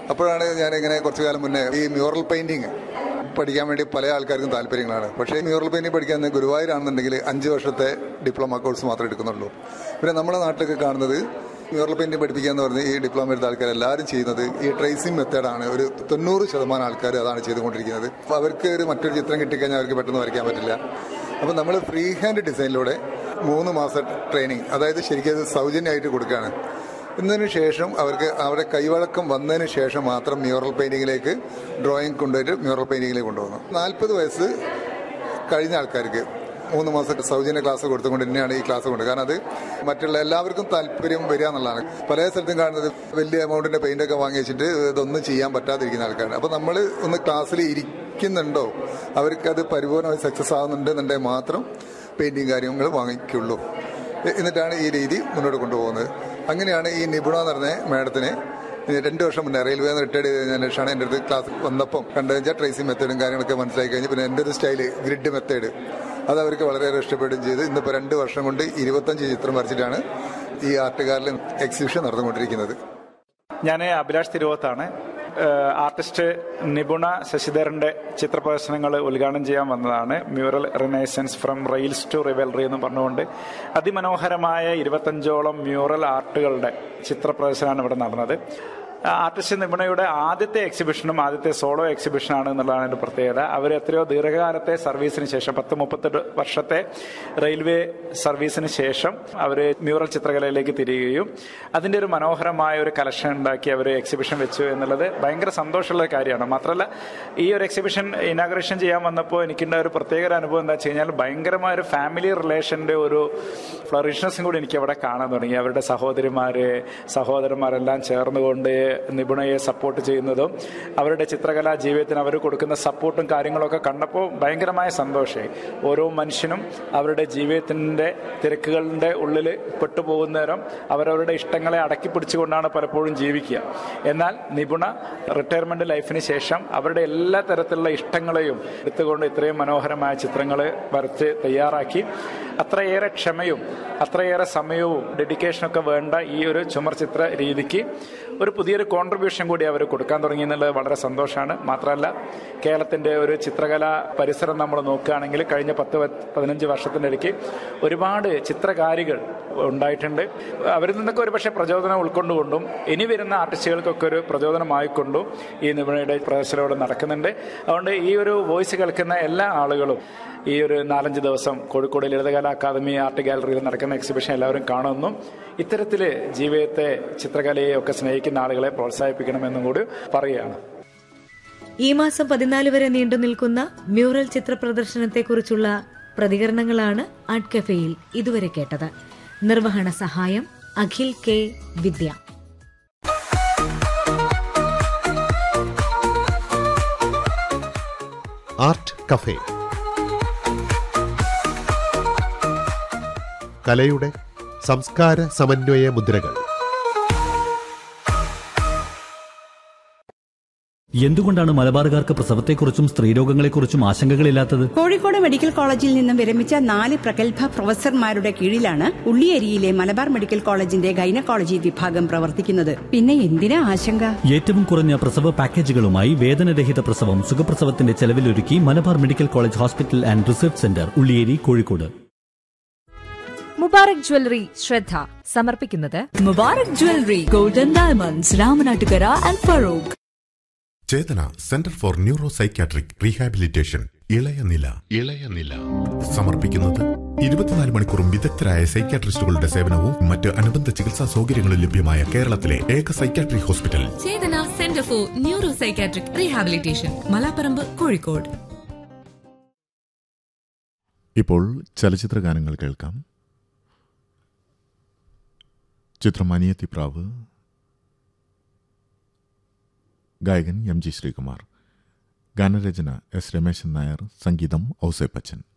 അപ്പോഴാണ് ഞാൻ ഇങ്ങനെ കുറച്ചു കാലം മുന്നേ ഈ മ്യൂറൽ പെയിന്റിങ് പഠിക്കാൻ വേണ്ടി പല ആൾക്കാർക്കും താല്പര്യങ്ങളാണ് പക്ഷേ മ്യൂറൽ പെയിന്റിംഗ് പഠിക്കാൻ ഗുരുവായൂരാണെന്നുണ്ടെങ്കിൽ അഞ്ച് വർഷത്തെ ഡിപ്ലോമ കോഴ്സ് മാത്രമേ എടുക്കുന്നുള്ളൂ പിന്നെ നമ്മുടെ നാട്ടിലൊക്കെ കാണുന്നത് മ്യൂറൽ പെയിന്റിംഗ് പഠിപ്പിക്കുക എന്ന് പറഞ്ഞ് ഈ ഡിപ്ലോമ എടുത്ത ആൾക്കാർ എല്ലാവരും ചെയ്യുന്നത് ഈ ട്രേസിംഗ് മെത്തേഡാണ് ഒരു തൊണ്ണൂറ് ശതമാനം ആൾക്കാർ അതാണ് ചെയ്തുകൊണ്ടിരിക്കുന്നത് അപ്പോൾ അവർക്ക് ഒരു മറ്റൊരു ചിത്രം കിട്ടിക്കഴിഞ്ഞാൽ അവർക്ക് പെട്ടെന്ന് വരയ്ക്കാൻ പറ്റില്ല അപ്പോൾ നമ്മൾ ഫ്രീ ഹാൻഡ് ഡിസൈനിലൂടെ മൂന്ന് മാസം ട്രെയിനിങ് അതായത് ശരിക്കും അത് സൗജന്യമായിട്ട് കൊടുക്കുകയാണ് എന്നതിന് ശേഷം അവർക്ക് അവരുടെ കൈവഴക്കം വന്നതിന് ശേഷം മാത്രം മ്യൂറൽ പെയിന്റിങ്ങിലേക്ക് ഡ്രോയിങ് കൊണ്ടുപോയിട്ട് മ്യൂറൽ പെയിന്റിങ്ങിലേക്ക് കൊണ്ടുപോകുന്നു നാൽപ്പത് വയസ്സ് കഴിഞ്ഞ ആൾക്കാർക്ക് മൂന്ന് മാസം സൗജന്യ ക്ലാസ് കൊടുത്തുകൊണ്ട് തന്നെയാണ് ഈ ക്ലാസ് കൊണ്ട് കാരണം അത് മറ്റുള്ള എല്ലാവർക്കും താല്പര്യം വരിക എന്നുള്ളതാണ് പല സ്ഥലത്തും കാണുന്നത് വലിയ എമൗണ്ടിന്റെ പെയിന്റ് ഒക്കെ വാങ്ങി വെച്ചിട്ട് ഇതൊന്നും ചെയ്യാൻ പറ്റാതിരിക്കുന്ന ആൾക്കാരാണ് അപ്പോൾ നമ്മൾ ഒന്ന് ക്ലാസ്സിൽ ഇരിക്കുന്നുണ്ടോ അവർക്ക് അത് പരിപൂർണമായി സക്സസ് ആകുന്നുണ്ടെന്നുണ്ടെങ്കിൽ മാത്രം പെയിന്റിങ് കാര്യങ്ങൾ വാങ്ങിക്കുള്ളൂ എന്നിട്ടാണ് ഈ രീതി മുന്നോട്ട് കൊണ്ടുപോകുന്നത് അങ്ങനെയാണ് ഈ നിപുണ എന്ന് പറഞ്ഞ മാഡത്തിനെ രണ്ട് വർഷം മുന്നേ റെയിൽവേ റിട്ടയർഡ് ചെയ്തതിനു ശേഷമാണ് എൻ്റെ അടുത്ത് ക്ലാസ് വന്നപ്പം കണ്ടു വെച്ചാൽ ട്രേസിംഗ് മെത്തേഡും കാര്യങ്ങളൊക്കെ മനസ്സിലാക്കി കഴിഞ്ഞ് പിന്നെ എൻ്റെ ഒരു സ്റ്റൈല് ഗ്രിഡ് മെത്തേഡ് അത് അവർക്ക് വളരെയേറെ ഇഷ്ടപ്പെടുകയും ചെയ്ത് ഇന്നിപ്പോൾ രണ്ട് വർഷം കൊണ്ട് ഇരുപത്തഞ്ച് ചിത്രം വരച്ചിട്ടാണ് ഈ ആർട്ടുകാരിൽ എക്സിബിഷൻ നടന്നുകൊണ്ടിരിക്കുന്നത് ഞാൻ അഭിലാഷ് തിരുവത്താണ് ഏഹ് ആർട്ടിസ്റ്റ് നിപുണ ശശിധരന്റെ ചിത്രപ്രദർശനങ്ങൾ ഉദ്ഘാടനം ചെയ്യാൻ വന്നതാണ് mural renaissance from rails to rivalry എന്ന് പറഞ്ഞുകൊണ്ട് അതിമനോഹരമായ ഇരുപത്തഞ്ചോളം മ്യൂറൽ ആർട്ടുകളുടെ ചിത്രപ്രദർശനമാണ് ഇവിടെ നടന്നത് ആർട്ടിസ്റ്റ് നിപുണയുടെ ആദ്യത്തെ എക്സിബിഷനും ആദ്യത്തെ സോളോ എക്സിബിഷനാണ് എന്നുള്ളതാണ് എൻ്റെ പ്രത്യേകത അവർ എത്രയോ ദീർഘകാലത്തെ സർവീസിന് ശേഷം പത്ത് മുപ്പത്തെട്ട് വർഷത്തെ റെയിൽവേ സർവീസിന് ശേഷം അവർ മ്യൂറൽ ചിത്രകലയിലേക്ക് തിരികുകയും അതിൻ്റെ ഒരു മനോഹരമായ ഒരു കലക്ഷൻ ഉണ്ടാക്കി അവർ എക്സിബിഷൻ വെച്ചു എന്നുള്ളത് ഭയങ്കര സന്തോഷമുള്ള കാര്യമാണ് മാത്രമല്ല ഈ ഒരു എക്സിബിഷൻ ഇനാഗ്രേഷൻ ചെയ്യാൻ വന്നപ്പോൾ എനിക്കുണ്ട ഒരു പ്രത്യേക ഒരു അനുഭവം എന്താ വെച്ച് കഴിഞ്ഞാൽ ഭയങ്കരമായ ഒരു ഫാമിലി റിലേഷൻ്റെ ഒരു ഫ്ലറിഷ്നസും കൂടി എനിക്ക് അവിടെ കാണാൻ തുടങ്ങി അവരുടെ സഹോദരിമാര് സഹോദരന്മാരെല്ലാം ചേർന്നുകൊണ്ട് നിപുണയെ സപ്പോർട്ട് ചെയ്യുന്നതും അവരുടെ ചിത്രകലാ ജീവിതത്തിന് അവർ കൊടുക്കുന്ന സപ്പോർട്ടും കാര്യങ്ങളൊക്കെ കണ്ടപ്പോൾ ഭയങ്കരമായ സന്തോഷമായി ഓരോ മനുഷ്യനും അവരുടെ ജീവിതത്തിൻ്റെ തിരക്കുകളുടെ ഉള്ളിൽ പെട്ടുപോകുന്നേരം അവരവരുടെ ഇഷ്ടങ്ങളെ അടക്കി പിടിച്ചുകൊണ്ടാണ് പലപ്പോഴും ജീവിക്കുക എന്നാൽ നിപുണ റിട്ടയർമെന്റ് ലൈഫിന് ശേഷം അവരുടെ എല്ലാ തരത്തിലുള്ള ഇഷ്ടങ്ങളെയും എടുത്തുകൊണ്ട് ഇത്രയും മനോഹരമായ ചിത്രങ്ങൾ വരച്ച് തയ്യാറാക്കി അത്രയേറെ ക്ഷമയും അത്രയേറെ സമയവും ഡെഡിക്കേഷനൊക്കെ വേണ്ട ഈ ഒരു ചുമർ ചിത്ര രീതിക്ക് ഒരു പുതിയൊരു കോൺട്രിബ്യൂഷൻ കൂടി അവർ കൊടുക്കാൻ തുടങ്ങി എന്നുള്ളത് വളരെ സന്തോഷമാണ് മാത്രമല്ല കേരളത്തിൻ്റെ ഒരു ചിത്രകലാ പരിസരം നമ്മൾ നോക്കുകയാണെങ്കിൽ കഴിഞ്ഞ പത്ത് പതിനഞ്ച് വർഷത്തിൻ്റെ ഇടയ്ക്ക് ഒരുപാട് ചിത്രകാരികൾ ഉണ്ടായിട്ടുണ്ട് അവരിൽ നിന്നൊക്കെ ഒരു പക്ഷേ പ്രചോദനം ഉൾക്കൊണ്ടുകൊണ്ടും ഇനി വരുന്ന ആർട്ടിസ്റ്റുകൾക്കൊക്കെ ഒരു പ്രചോദനമായിക്കൊണ്ടും ഈ നിപുണയുടെ പ്രദർശനം ഇവിടെ നടക്കുന്നുണ്ട് അതുകൊണ്ട് ഈ ഒരു വോയിസ് കേൾക്കുന്ന എല്ലാ ആളുകളും ഈ ഒരു നാലഞ്ച് ദിവസം കോഴിക്കോട് ലളിതകലാ അക്കാദമി ആർട്ട് ഗാലറിയിൽ നടക്കുന്ന എക്സിബിഷൻ എല്ലാവരും കാണുമെന്നും ഇത്തരത്തിൽ ജീവിതത്തെ ചിത്രകലയെ ഒക്കെ സ്നേഹിക്കുന്ന ആളുകളെ പ്രോത്സാഹിപ്പിക്കണമെന്നും കൂടി പറയുകയാണ് ഈ മാസം പതിനാല് വരെ നീണ്ടു നിൽക്കുന്ന മ്യൂറൽ ചിത്ര പ്രദർശനത്തെക്കുറിച്ചുള്ള പ്രതികരണങ്ങളാണ് ആർട്ട് കഫേയിൽ ഇതുവരെ കേട്ടത് നിർവഹണ സഹായം Akhil K Vidya art cafe കലയുടെ സംസ്കാര സമന്വയ മുദ്രകൾ എന്തുകൊണ്ടാണ് മലബാറുകാർക്ക് പ്രസവത്തെക്കുറിച്ചും സ്ത്രീരോഗങ്ങളെക്കുറിച്ചും ആശങ്കകളില്ലാത്തത് കോഴിക്കോട് മെഡിക്കൽ കോളേജിൽ നിന്നും വിരമിച്ച നാല് പ്രഗത്ഭ പ്രൊഫസർമാരുടെ കീഴിലാണ് ഉള്ളിയേരിയിലെ മലബാർ മെഡിക്കൽ കോളേജിന്റെ ഗൈനക്കോളജി വിഭാഗം പ്രവർത്തിക്കുന്നത് പിന്നെ എന്തിനാ ആശങ്ക ഏറ്റവും കുറഞ്ഞ പ്രസവ പാക്കേജുകളുമായി വേദനരഹിത പ്രസവം സുഖപ്രസവത്തിന്റെ ചെലവിലൊരുക്കി Malabar medical college hospital and research centre Ulliyeri Kozhikode Mubarak jewellery ശ്രദ്ധ സമർപ്പിക്കുന്നത് Mubarak jewellery golden diamonds Ramanattukara and Farook Chetana centre for neuro psychiatric rehabilitation ഇളയ നില ഇളയ നില സമർപ്പിക്കുന്നത് ഇരുപത്തിനാല് മണിക്കൂറും വിദഗ്ധരായ സൈക്യാട്രിസ്റ്റുകളുടെ സേവനവും മറ്റ് അനുബന്ധ ചികിത്സാ സൗകര്യങ്ങളും ലഭ്യമായ കേരളത്തിലെ ഏക psychiatric hospital Chetana centre for neuro psychiatric rehabilitation Malaparamba Kozhikode ഇപ്പോൾ ചലച്ചിത്ര ഗാനങ്ങൾ കേൾക്കാം ചിത്രം അനിയത്തിപ്രാവ് ഗായകൻ എം ജി ശ്രീകുമാർ ഗാനരചന എസ് രമേശൻ നായർ സംഗീതം ഔസേപ്പച്ചൻ